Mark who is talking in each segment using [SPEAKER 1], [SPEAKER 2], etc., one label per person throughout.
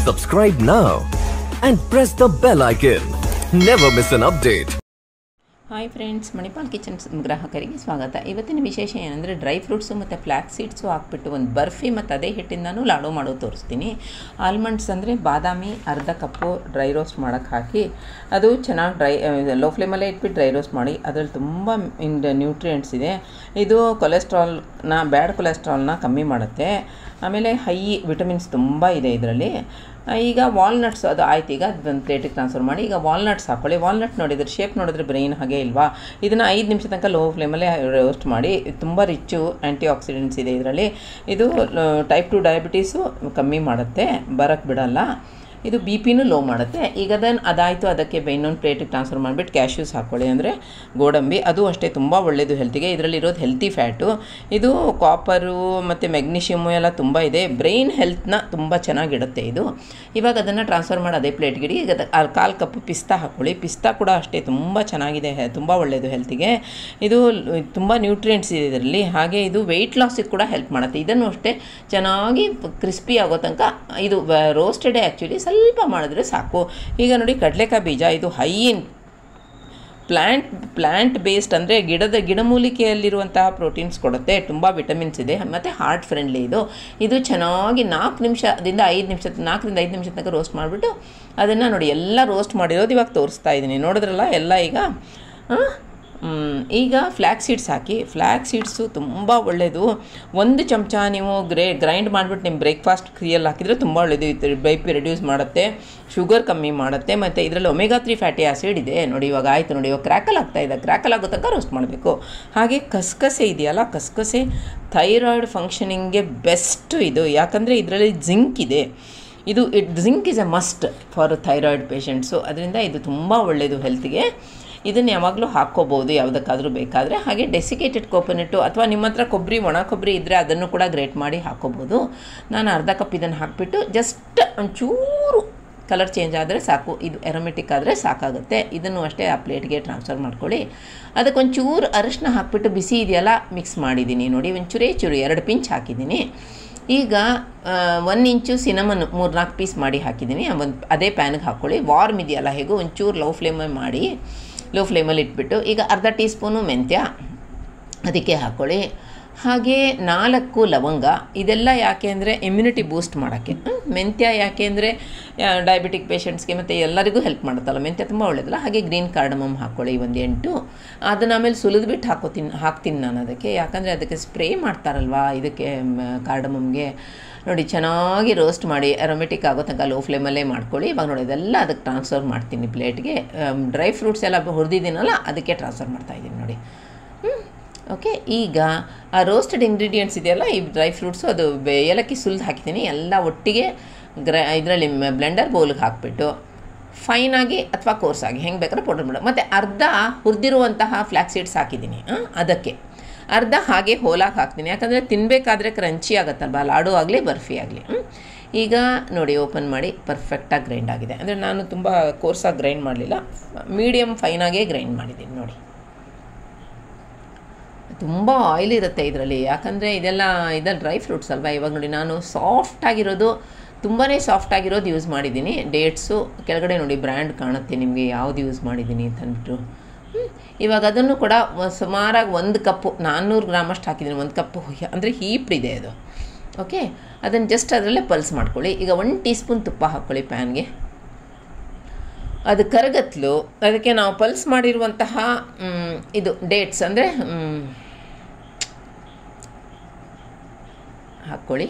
[SPEAKER 1] Subscribe now and press the bell icon. Never miss an update.
[SPEAKER 2] Hi friends Manipal kitchens ಗ್ರಾಹಕರಿಗೆ ಸ್ವಾಗತ ಇವತ್ತಿನ ವಿಶೇಷ ಏನಂದರೆ ಡ್ರೈ ಫ್ರೂಟ್ಸು ಮತ್ತು ಫ್ಲ್ಯಾಕ್ ಸೀಡ್ಸು ಹಾಕ್ಬಿಟ್ಟು ಒಂದು ಬರ್ಫಿ ಮತ್ತು ಅದೇ ಹಿಟ್ಟಿಂದನೂ ಲಾಡು ಮಾಡೋದು ತೋರಿಸ್ತೀನಿ ಆಲ್ಮಂಡ್ಸ್ ಅಂದರೆ ಬಾದಾಮಿ ಅರ್ಧ ಕಪ್ಪು ಡ್ರೈ ರೋಸ್ಟ್ ಮಾಡೋಕ್ಕೆ ಹಾಕಿ ಅದು ಚೆನ್ನಾಗಿ ಡ್ರೈ ಲೋ ಫ್ಲೇಮಲ್ಲೇ ಇಟ್ಬಿಟ್ಟು ಡ್ರೈ ರೋಸ್ಟ್ ಮಾಡಿ ಅದರಲ್ಲಿ ತುಂಬ ಇನ್ ನ್ಯೂಟ್ರಿಯೆಂಟ್ಸ್ ಇದೆ ಇದು ಕೊಲೆಸ್ಟ್ರಾಲ್ನ ಬ್ಯಾಡ್ ಕೊಲೆಸ್ಟ್ರಾಲ್ನ ಕಮ್ಮಿ ಮಾಡುತ್ತೆ ಆಮೇಲೆ ಹೈ ವಿಟಮಿನ್ಸ್ ತುಂಬ ಇದೆ ಇದರಲ್ಲಿ ಈಗ ವಾಲ್ನಟ್ಸ್ ಅದು ಆಯ್ತು ಈಗ ಅದೊಂದು ಪ್ಲೇಟಿಗೆ ಟ್ರಾನ್ಸ್ಫರ್ ಮಾಡಿ ಈಗ ವಾಲ್ನಟ್ಸ್ ಹಾಕ್ಕೊಳ್ಳಿ ವಾಲ್ನಟ್ ನೋಡಿದ್ರೆ ಶೇಪ್ ನೋಡಿದ್ರೆ ಬ್ರೈನ್ ಹಾಗೆ ಇಲ್ವಾ ಇದನ್ನು ಐದು ನಿಮಿಷ ತನಕ ಲೋ ಫ್ಲೇಮಲ್ಲೇ ರೋಸ್ಟ್ ಮಾಡಿ ತುಂಬ ರಿಚ್ಚು ಆ್ಯಂಟಿ ಆಕ್ಸಿಡೆಂಟ್ಸ್ ಇದೆ ಇದರಲ್ಲಿ ಇದು ಟೈಪ್ ಟು ಡಯಾಬಿಟೀಸು ಕಮ್ಮಿ ಮಾಡುತ್ತೆ ಬರೋಕ್ಕೆ ಬಿಡಲ್ಲ ಇದು ಬಿ ಪಿನೂ ಲೋ ಮಾಡುತ್ತೆ ಈಗ ಅದನ್ನು ಅದಾಯಿತು ಅದಕ್ಕೆ ಇನ್ನೊಂದು ಪ್ಲೇಟಿಗೆ ಟ್ರಾನ್ಸ್ಫರ್ ಮಾಡಿಬಿಟ್ಟು ಕ್ಯಾಶ್ಯೂಸ್ ಹಾಕ್ಕೊಳ್ಳಿ ಅಂದರೆ ಗೋಡಂಬಿ ಅದು ಅಷ್ಟೇ ತುಂಬ ಒಳ್ಳೆಯದು ಹೆಲ್ತಿಗೆ ಇದರಲ್ಲಿರೋದು ಹೆಲ್ತಿ ಫ್ಯಾಟು ಇದು ಕಾಪರು ಮತ್ತು ಮೆಗ್ನೀಷಿಯಮು ಎಲ್ಲ ತುಂಬ ಇದೆ ಬ್ರೈನ್ ಹೆಲ್ತ್ನ ತುಂಬ ಚೆನ್ನಾಗಿಡುತ್ತೆ ಇದು ಇವಾಗ ಅದನ್ನು ಟ್ರಾನ್ಸ್ಫರ್ ಮಾಡಿ ಅದೇ ಪ್ಲೇಟ್ಗಿಡಿ ಈಗ ಅದು ಕಾಲು ಕಪ್ಪು ಪಿಸ್ತಾ ಹಾಕ್ಕೊಳ್ಳಿ ಪಿಸ್ತಾ ಕೂಡ ಅಷ್ಟೇ ತುಂಬ ಚೆನ್ನಾಗಿದೆ ತುಂಬ ಒಳ್ಳೆಯದು ಹೆಲ್ತಿಗೆ ಇದು ತುಂಬ ನ್ಯೂಟ್ರಿಯೆಂಟ್ಸ್ ಇದೆ ಇದರಲ್ಲಿ ಹಾಗೆ ಇದು ವೆಯ್ಟ್ ಲಾಸಿಗೆ ಕೂಡ ಹೆಲ್ಪ್ ಮಾಡುತ್ತೆ ಇದನ್ನು ಅಷ್ಟೇ ಚೆನ್ನಾಗಿ ಕ್ರಿಸ್ಪಿ ಆಗೋ ತನಕ ಇದು ರೋಸ್ಟೆಡೇ ಆ್ಯಕ್ಚುಲಿ ಸ್ವಲ್ಪ ಮಾಡಿದ್ರೆ ಸಾಕು ಈಗ ನೋಡಿ ಕಡಲೆಕಾಯಿ ಬೀಜ ಇದು high in plant plant based ಅಂದರೆ ಗಿಡದ ಗಿಡಮೂಲಿಕೆಯಲ್ಲಿರುವಂತಹ ಪ್ರೋಟೀನ್ಸ್ ಕೊಡುತ್ತೆ ತುಂಬ ವಿಟಮಿನ್ಸ್ ಇದೆ ಮತ್ತು ಹಾರ್ಟ್ ಫ್ರೆಂಡ್ಲಿ ಇದು ಇದು ಚೆನ್ನಾಗಿ ನಾಲ್ಕು ನಿಮಿಷದಿಂದ ಐದು ನಿಮಿಷ ನಾಲ್ಕರಿಂದ ಐದು ನಿಮಿಷ ತನಕ ರೋಸ್ಟ್ ಮಾಡಿಬಿಟ್ಟು ಅದನ್ನು ನೋಡಿ ಎಲ್ಲ ರೋಸ್ಟ್ ಮಾಡಿರೋದು ಇವಾಗ ತೋರಿಸ್ತಾ ಇದ್ದೀನಿ ನೋಡಿದ್ರಲ್ಲ ಎಲ್ಲ ಈಗ ಈಗ ಫ್ಲ್ಯಾಕ್ ಸೀಡ್ಸ್ ಹಾಕಿ ಫ್ಲ್ಯಾಕ್ ಸೀಡ್ಸು ತುಂಬ ಒಳ್ಳೆಯದು ಒಂದು ಚಮಚ ನೀವು ಗ್ರೇ ಗ್ರೈಂಡ್ ಮಾಡಿಬಿಟ್ಟು ನಿಮ್ಮ ಬ್ರೇಕ್ಫಾಸ್ಟ್ ಕ್ರಿಯಲ್ಲಿ ಹಾಕಿದರೆ ತುಂಬ ಒಳ್ಳೆಯದು ಬೈ ಪಿ ರೆಡ್ಯೂಸ್ ಮಾಡುತ್ತೆ ಶುಗರ್ ಕಮ್ಮಿ ಮಾಡುತ್ತೆ ಮತ್ತು ಇದರಲ್ಲಿ ಒಮೆಗಾ ತ್ರೀ ಫ್ಯಾಟಿ ಆಸಿಡ್ ಇದೆ ನೋಡಿ ಇವಾಗ ಆಯಿತು ನೋಡಿ ಇವಾಗ ಕ್ರ್ಯಾಕಲ್ ಆಗ್ತಾ ಇದೆ ಕ್ರ್ಯಾಕಲ್ ಆಗೋ ತನಕ ರೋಸ್ಟ್ ಮಾಡಬೇಕು ಹಾಗೆ ಕಸ್ಕಸೆ ಇದೆಯಲ್ಲ ಕಸ್ಕಸೆ ಥೈರಾಯ್ಡ್ ಫಂಕ್ಷನಿಂಗ್ಗೆ ಬೆಸ್ಟ್ ಇದು ಯಾಕಂದರೆ ಇದರಲ್ಲಿ ಜಿಂಕ್ ಇದೆ ಇದು it zinc is a must for thyroid patients ಅದರಿಂದ ಇದು ತುಂಬ ಒಳ್ಳೆಯದು ಹೆಲ್ತ್ಗೆ ಇದನ್ನು ಯಾವಾಗಲೂ ಹಾಕ್ಕೋಬೋದು ಯಾವುದಕ್ಕಾದರೂ ಬೇಕಾದರೆ ಹಾಗೆ ಡೆಸಿಕೇಟೆಡ್ ಕೋಕೋನಟ್ಟು ಅಥವಾ ನಿಮ್ಮ ಹತ್ರ ಕೊಬ್ಬರಿ ಒಣ ಕೊಬ್ಬರಿ ಇದ್ದರೆ ಅದನ್ನು ಕೂಡ ಗ್ರೇಟ್ ಮಾಡಿ ಹಾಕ್ಕೋಬೋದು ನಾನು ಅರ್ಧ ಕಪ್ ಇದನ್ನು ಹಾಕಿಬಿಟ್ಟು ಜಸ್ಟ್ ಒಂಚೂರು ಕಲರ್ ಚೇಂಜ್ ಆದರೆ ಸಾಕು ಇದು ಎರೋಮೆಟಿಕ್ ಆದರೆ ಸಾಕಾಗುತ್ತೆ ಇದನ್ನು ಅಷ್ಟೇ ಆ ಪ್ಲೇಟ್ಗೆ ಟ್ರಾನ್ಸ್ಫರ್ ಮಾಡ್ಕೊಳ್ಳಿ ಅದಕ್ಕೊಂಚೂರು ಅರಿಶಿನ ಹಾಕ್ಬಿಟ್ಟು ಬಿಸಿ ಇದೆಯಲ್ಲ ಮಿಕ್ಸ್ ಮಾಡಿದ್ದೀನಿ ನೋಡಿ ಒಂಚೂರೇ ಚೂರು ಎರಡು ಪಿಂಚ್ ಹಾಕಿದ್ದೀನಿ ಈಗ ಒಂದು ಇಂಚು ಸಿನಮನ್ ಮೂರು ನಾಲ್ಕು ಪೀಸ್ ಮಾಡಿ ಹಾಕಿದ್ದೀನಿ ಒಂದು ಅದೇ ಪ್ಯಾನ್ಗೆ ಹಾಕ್ಕೊಳ್ಳಿ ವಾರ್ಮ್ ಇದೆಯಲ್ಲ ಹೇಗೂ ಒಂಚೂರು ಲೋ ಫ್ಲೇಮಲ್ಲಿ ಮಾಡಿ ಲೋ ಫ್ಲೇಮಲ್ಲಿ ಇಟ್ಬಿಟ್ಟು ಈಗ ಅರ್ಧ ಟೀ ಸ್ಪೂನು ಮೆಂತ್ಯ ಅದಕ್ಕೆ ಹಾಕ್ಕೊಳ್ಳಿ ಹಾಗೆ ನಾಲ್ಕು ಲವಂಗ ಇದೆಲ್ಲ ಯಾಕೆ ಅಂದರೆ ಇಮ್ಯುನಿಟಿ ಬೂಸ್ಟ್ ಮಾಡೋಕ್ಕೆ ಮೆಂತ್ಯ ಯಾಕೆ ಅಂದರೆ ಡಯಾಬಿಟಿಕ್ ಪೇಷಂಟ್ಸ್ಗೆ ಮತ್ತು ಎಲ್ಲರಿಗೂ ಹೆಲ್ಪ್ ಮಾಡುತ್ತಲ್ಲ ಮೆಂತ್ಯ ತುಂಬ ಒಳ್ಳೆಯದಲ್ಲ ಹಾಗೆ ಗ್ರೀನ್ ಕಾರ್ಡಮಮ್ ಹಾಕ್ಕೊಳ್ಳಿ ಒಂದು ಎಂಟು ಅದನ್ನು ಆಮೇಲೆ ಸುಲಿದ್ಬಿಟ್ಟು ಹಾಕೋತೀನಿ ಹಾಕ್ತೀನಿ ನಾನು ಅದಕ್ಕೆ ಯಾಕಂದರೆ ಅದಕ್ಕೆ ಸ್ಪ್ರೇ ಮಾಡ್ತಾರಲ್ವಾ ಇದಕ್ಕೆ ಕಾರ್ಡಮಮ್ಗೆ ನೋಡಿ ಚೆನ್ನಾಗಿ ರೋಸ್ಟ್ ಮಾಡಿ ಅರೋಮೆಟಿಕ್ ಆಗೋ ತನಕ ಲೋ ಫ್ಲೇಮಲ್ಲೇ ಮಾಡ್ಕೊಳ್ಳಿ ಇವಾಗ ನೋಡಿ ಇದೆಲ್ಲ ಅದಕ್ಕೆ ಟ್ರಾನ್ಸ್ಫರ್ ಮಾಡ್ತೀನಿ ಪ್ಲೇಟ್ಗೆ ಡ್ರೈ ಫ್ರೂಟ್ಸ್ ಎಲ್ಲ ಹುರಿದಿದ್ದೀನಲ್ಲ ಅದಕ್ಕೆ ಟ್ರಾನ್ಸ್ಫರ್ ಮಾಡ್ತಾಯಿದ್ದೀನಿ ನೋಡಿ ಓಕೆ ಈಗ ಆ ರೋಸ್ಟೆಡ್ ಇಂಗ್ರೀಡಿಯೆಂಟ್ಸ್ ಇದೆಯಲ್ಲ ಈ ಡ್ರೈ ಫ್ರೂಟ್ಸು ಅದು ಏಲಕ್ಕಿ ಸುಲಿದು ಹಾಕಿದ್ದೀನಿ ಎಲ್ಲ ಒಟ್ಟಿಗೆ ಗ್ರ ಇದರಲ್ಲಿ ಬ್ಲೆಂಡರ್ ಬೌಲ್ಗೆ ಹಾಕಿಬಿಟ್ಟು ಫೈನಾಗಿ ಅಥವಾ ಕೋರ್ಸಾಗಿ ಹೆಂಗೆ ಬೇಕಾದ್ರೆ ಪೌಡರ್ ಮಾಡು ಮತ್ತು ಅರ್ಧ ಹುರಿದಿರುವಂತಹ ಫ್ಲ್ಯಾಕ್ ಸೀಡ್ಸ್ ಹಾಕಿದ್ದೀನಿ ಅದಕ್ಕೆ ಅರ್ಧ ಹಾಗೆ ಹೋಲಾಗಿ ಹಾಕ್ತೀನಿ ಯಾಕಂದರೆ ತಿನ್ನಬೇಕಾದ್ರೆ ಕ್ರಂಚಿ ಆಗುತ್ತಲ್ವ ಲಾಡು ಆಗಲಿ ಬರ್ಫಿ ಆಗಲಿ ಈಗ ನೋಡಿ ಓಪನ್ ಮಾಡಿ ಪರ್ಫೆಕ್ಟಾಗಿ ಗ್ರೈಂಡ್ ಆಗಿದೆ ಅಂದರೆ ನಾನು ತುಂಬ ಕೋರ್ಸಾಗಿ ಗ್ರೈಂಡ್ ಮಾಡಲಿಲ್ಲ ಮೀಡಿಯಮ್ ಫೈನಾಗೇ ಗ್ರೈಂಡ್ ಮಾಡಿದ್ದೀನಿ ನೋಡಿ ತುಂಬ ಆಯಿಲ್ ಇರುತ್ತೆ ಇದರಲ್ಲಿ ಯಾಕಂದರೆ ಇದೆಲ್ಲ ಇದೆಲ್ಲ ಡ್ರೈ ಫ್ರೂಟ್ಸ್ ಅಲ್ವಾ ಇವಾಗ ನೋಡಿ ನಾನು ಸಾಫ್ಟಾಗಿರೋದು ತುಂಬಾ ಸಾಫ್ಟಾಗಿರೋದು ಯೂಸ್ ಮಾಡಿದ್ದೀನಿ ಡೇಟ್ಸು ಕೆಳಗಡೆ ನೋಡಿ ಬ್ರ್ಯಾಂಡ್ ಕಾಣುತ್ತೆ ನಿಮಗೆ ಯಾವ್ದು ಯೂಸ್ ಮಾಡಿದ್ದೀನಿ ಅಂತ ಅಂದ್ಬಿಟ್ಟು ಇವಾಗ ಅದನ್ನು ಕೂಡ ಸುಮಾರಾಗಿ ಒಂದು ಕಪ್ಪು ನಾನ್ನೂರು ಗ್ರಾಮಷ್ಟು ಹಾಕಿದ್ದೀನಿ ಒಂದು ಕಪ್ಪು ಅಂದರೆ ಹೀಪ್ಡ್ ಇದೆ ಅದು ಓಕೆ ಅದನ್ನು ಜಸ್ಟ್ ಅದರಲ್ಲೇ ಪಲ್ಸ್ ಮಾಡ್ಕೊಳ್ಳಿ ಈಗ ಒನ್ ಟೀ ಸ್ಪೂನ್ ತುಪ್ಪ ಹಾಕ್ಕೊಳ್ಳಿ ಪ್ಯಾನ್ಗೆ ಅದು ಕರಗತ್ಲು ಅದಕ್ಕೆ ನಾವು ಪಲ್ಸ್ ಮಾಡಿರುವಂತಹ ಇದು ಡೇಟ್ಸ್ ಅಂದರೆ ಹಾಕ್ಕೊಳ್ಳಿ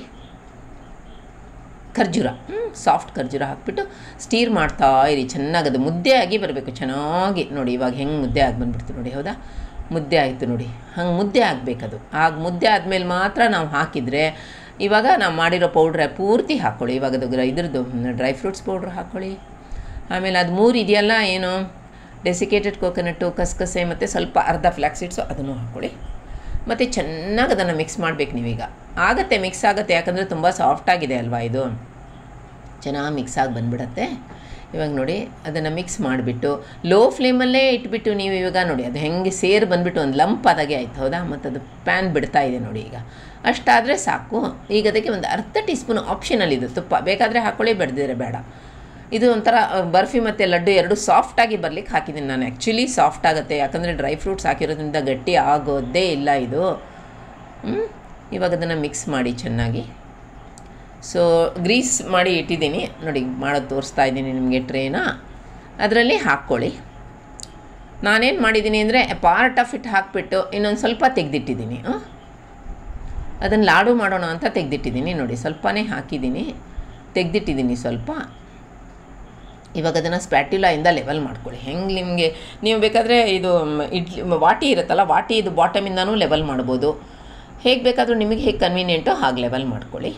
[SPEAKER 2] ಖರ್ಜೂರ ಸಾಫ್ಟ್ ಖರ್ಜೂರ ಹಾಕ್ಬಿಟ್ಟು ಸ್ಟೀರ್ ಮಾಡ್ತಾ ಇರಿ ಚೆನ್ನಾಗಿ ಅದು ಮುದ್ದೆ ಆಗಿ ಬರಬೇಕು ಚೆನ್ನಾಗಿ ನೋಡಿ ಇವಾಗ ಹೆಂಗೆ ಮುದ್ದೆ ಆಗಿ ಬಂದುಬಿಡ್ತು ನೋಡಿ ಹೌದಾ ಮುದ್ದೆ ಆಯಿತು ನೋಡಿ ಹಂಗೆ ಮುದ್ದೆ ಆಗಬೇಕದು ಆಗ ಮುದ್ದೆ ಆದಮೇಲೆ ಮಾತ್ರ ನಾವು ಹಾಕಿದರೆ ಇವಾಗ ನಾವು ಮಾಡಿರೋ ಪೌಡ್ರೆ ಪೂರ್ತಿ ಹಾಕ್ಕೊಳ್ಳಿ ಇವಾಗ ಅದು ಇದ್ರದ್ದು ಡ್ರೈ ಫ್ರೂಟ್ಸ್ ಪೌಡ್ರ್ ಹಾಕ್ಕೊಳ್ಳಿ ಆಮೇಲೆ ಅದು ಮೂರು ಇದೆಯಲ್ಲ ಏನು ಡೆಸಿಕೇಟೆಡ್ ಕೋಕೋನಟ್ಟು ಕಸಕಸೆ ಮತ್ತು ಸ್ವಲ್ಪ ಅರ್ಧ ಫ್ಲ್ಯಾಕ್ ಸೀಡ್ಸು ಅದನ್ನು ಹಾಕ್ಕೊಳ್ಳಿ ಮತ್ತು ಚೆನ್ನಾಗಿ ಅದನ್ನು ಮಿಕ್ಸ್ ಮಾಡಬೇಕು ನೀವೀಗ ಆಗುತ್ತೆ ಮಿಕ್ಸ್ ಆಗುತ್ತೆ ಯಾಕಂದರೆ ತುಂಬ ಸಾಫ್ಟಾಗಿದೆ ಅಲ್ವಾ ಇದು ಚೆನ್ನಾಗಿ ಮಿಕ್ಸ್ ಆಗಿ ಬಂದುಬಿಡತ್ತೆ ಇವಾಗ ನೋಡಿ ಅದನ್ನು ಮಿಕ್ಸ್ ಮಾಡಿಬಿಟ್ಟು ಲೋ ಫ್ಲೇಮಲ್ಲೇ ಇಟ್ಬಿಟ್ಟು ನೀವು ಇವಾಗ ನೋಡಿ ಅದು ಹೆಂಗೆ ಸೇರು ಬಂದುಬಿಟ್ಟು ಒಂದು ಲಂಪ್ ಆದಾಗೆ ಆಯ್ತು ಹೌದಾ ಮತ್ತು ಅದು ಪ್ಯಾನ್ ಬಿಡ್ತಾ ಇದೆ ನೋಡಿ ಈಗ ಅಷ್ಟಾದರೆ ಸಾಕು ಈಗ ಅದಕ್ಕೆ ಒಂದು ಅರ್ಧ ಟೀ ಸ್ಪೂನ್ ಆಪ್ಷನಲ್ ಇದು ತುಪ್ಪ ಬೇಕಾದರೆ ಹಾಕ್ಕೊಳ್ಳಿ ಬೆಳೆದಿದ್ರೆ ಬೇಡ ಇದು ಒಂಥರ ಅ, ಬರ್ಫಿ ಮತ್ತು ಲಡ್ಡು ಎರಡು ಸಾಫ್ಟಾಗಿ ಬರ್ಲಿಕ್ಕೆ ಹಾಕಿದ್ದೀನಿ ನಾನು ಆ್ಯಕ್ಚುಲಿ ಸಾಫ್ಟ್ ಆಗುತ್ತೆ ಯಾಕಂದರೆ ಡ್ರೈ ಫ್ರೂಟ್ಸ್ ಹಾಕಿರೋದ್ರಿಂದ ಗಟ್ಟಿ ಆಗೋದೇ ಇಲ್ಲ ಇದು ಹ್ಮ್? ಇವಾಗ ಅದನ್ನು ಮಿಕ್ಸ್ ಮಾಡಿ ಚೆನ್ನಾಗಿ ಸೊ ಗ್ರೀಸ್ ಮಾಡಿ ಇಟ್ಟಿದ್ದೀನಿ ನೋಡಿ ಮಾಡೋದು ತೋರಿಸ್ತಾ ಇದ್ದೀನಿ ನಿಮಗೆ ಟ್ರೇನ ಅದರಲ್ಲಿ ಹಾಕ್ಕೊಳ್ಳಿ ನಾನೇನು ಮಾಡಿದ್ದೀನಿ ಅಂದರೆ ಪಾರ್ಟ್ ಆಫ್ ಇಟ್ ಹಾಕಿಬಿಟ್ಟು ಇನ್ನೊಂದು ಸ್ವಲ್ಪ ತೆಗೆದಿಟ್ಟಿದ್ದೀನಿ ಅದನ್ನು ಲಾಡು ಮಾಡೋಣ ಅಂತ ತೆಗೆದಿಟ್ಟಿದ್ದೀನಿ ನೋಡಿ ಸ್ವಲ್ಪನೇ ಹಾಕಿದ್ದೀನಿ ತೆಗೆದಿಟ್ಟಿದ್ದೀನಿ ಸ್ವಲ್ಪ ಇವಾಗ ಅದನ್ನು ಸ್ಪ್ಯಾಟ್ಯುಲಾಯಿಂದ ಲೆವೆಲ್ ಮಾಡ್ಕೊಳ್ಳಿ ಹೆಂಗೆ ನಿಮಗೆ ನೀವು ಬೇಕಾದರೆ ಇದು ಮ್, ಇಡ್ಲಿ ಮ್, ವಾಟಿ ಇರುತ್ತಲ್ಲ ವಾಟಿ ಇದು ಬಾಟಮಿಂದನೂ ಲೆವೆಲ್ ಮಾಡ್ಬೋದು ಹೇಗೆ ಬೇಕಾದರೂ ನಿಮಗೆ ಹೇಗೆ ಕನ್ವೀನಿಯೆಂಟೋ ಹಾಗೆ ಲೆವೆಲ್ ಮಾಡ್ಕೊಳ್ಳಿ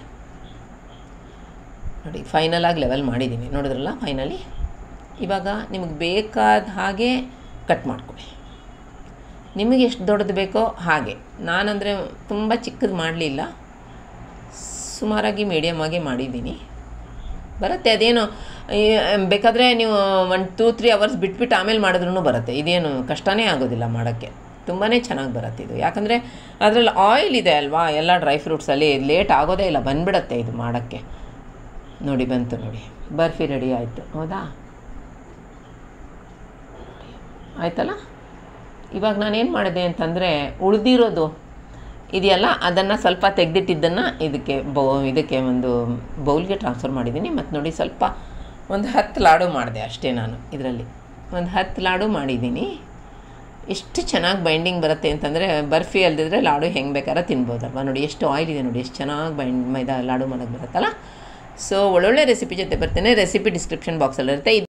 [SPEAKER 2] ನೋಡಿ ಫೈನಲಾಗಿ ಲೆವೆಲ್ ಮಾಡಿದ್ದೀನಿ ನೋಡಿದ್ರಲ್ಲ ಫೈನಲಿ ಇವಾಗ ನಿಮಗೆ ಬೇಕಾದ ಹಾಗೆ ಕಟ್ ಮಾಡ್ಕೊಳ್ಳಿ ನಿಮಗೆ ಎಷ್ಟು ದೊಡ್ಡದು ಬೇಕೋ ಹಾಗೆ ನಾನಂದರೆ ತುಂಬ ಚಿಕ್ಕದು ಮಾಡಲಿಲ್ಲ ಸುಮಾರಾಗಿ ಮೀಡಿಯಮ್ ಆಗಿ ಮಾಡಿದ್ದೀನಿ ಬರುತ್ತೆ ಅದೇನು ಈ, ಬೇಕಾದರೆ ನೀವು ಒನ್ ಟೂ ತ್ರೀ ಅವರ್ಸ್ ಬಿಟ್ಬಿಟ್ಟು ಆಮೇಲೆ ಮಾಡಿದ್ರೂ ಬರುತ್ತೆ ಇದೇನು ಕಷ್ಟನೇ ಆಗೋದಿಲ್ಲ ಮಾಡೋಕ್ಕೆ ತುಂಬಾ ಚೆನ್ನಾಗಿ ಬರುತ್ತೆ ಇದು ಯಾಕಂದರೆ ಅದರಲ್ಲಿ ಆಯಿಲ್ ಇದೆ ಅಲ್ವಾ ಎಲ್ಲ ಡ್ರೈ ಫ್ರೂಟ್ಸಲ್ಲಿ ಲೇಟ್ ಆಗೋದೇ ಇಲ್ಲ ಬಂದ್ಬಿಡತ್ತೆ ಇದು ಮಾಡೋಕ್ಕೆ ನೋಡಿ ಬಂತು ನೋಡಿ ಬರ್ಫಿ ರೆಡಿ ಆಯಿತು ಹೌದಾ ಆಯ್ತಲ್ಲ ಇವಾಗ ನಾನೇನು ಮಾಡಿದೆ ಅಂತಂದರೆ ಉಳಿದಿರೋದು ಇದೆಯಲ್ಲ ಅದನ್ನು ಸ್ವಲ್ಪ ತೆಗೆದಿಟ್ಟಿದ್ದನ್ನು ಇದಕ್ಕೆ ಬೌ ಇದಕ್ಕೆ ಒಂದು ಬೌಲ್ಗೆ ಟ್ರಾನ್ಸ್ಫರ್ ಮಾಡಿದ್ದೀನಿ ಮತ್ತು ನೋಡಿ ಸ್ವಲ್ಪ ಒಂದು ಹತ್ತು ಲಾಡು ಮಾಡಿದೆ ಅಷ್ಟೇ ನಾನು ಇದರಲ್ಲಿ ಒಂದು ಹತ್ತು ಲಾಡು ಮಾಡಿದ್ದೀನಿ ಎಷ್ಟು ಚೆನ್ನಾಗಿ ಬೈಂಡಿಂಗ್ ಬರುತ್ತೆ ಅಂತಂದರೆ ಬರ್ಫಿ ಅಲ್ದಿದ್ರೆ ಲಾಡು ಹೆಂಗೆ ಬೇಕಾದ್ರೆ ತಿನ್ಬೋದಲ್ವ ನೋಡಿ ಎಷ್ಟು ಆಯಿಲ್ ಇದೆ ನೋಡಿ ಎಷ್ಟು ಚೆನ್ನಾಗಿ ಬೈಂಡ್ ಮೈದಾ ಲಾಡು ಮಾಡೋಕ್ಕೆ ಬರುತ್ತಲ್ಲ ಸೊ ಒಳ್ಳೊಳ್ಳೆ ರೆಸಿಪಿ ಜೊತೆ ಬರ್ತೇನೆ ರೆಸಿಪಿ ಡಿಸ್ಕ್ರಿಪ್ಷನ್ ಬಾಕ್ಸಲ್ಲಿರುತ್ತೆ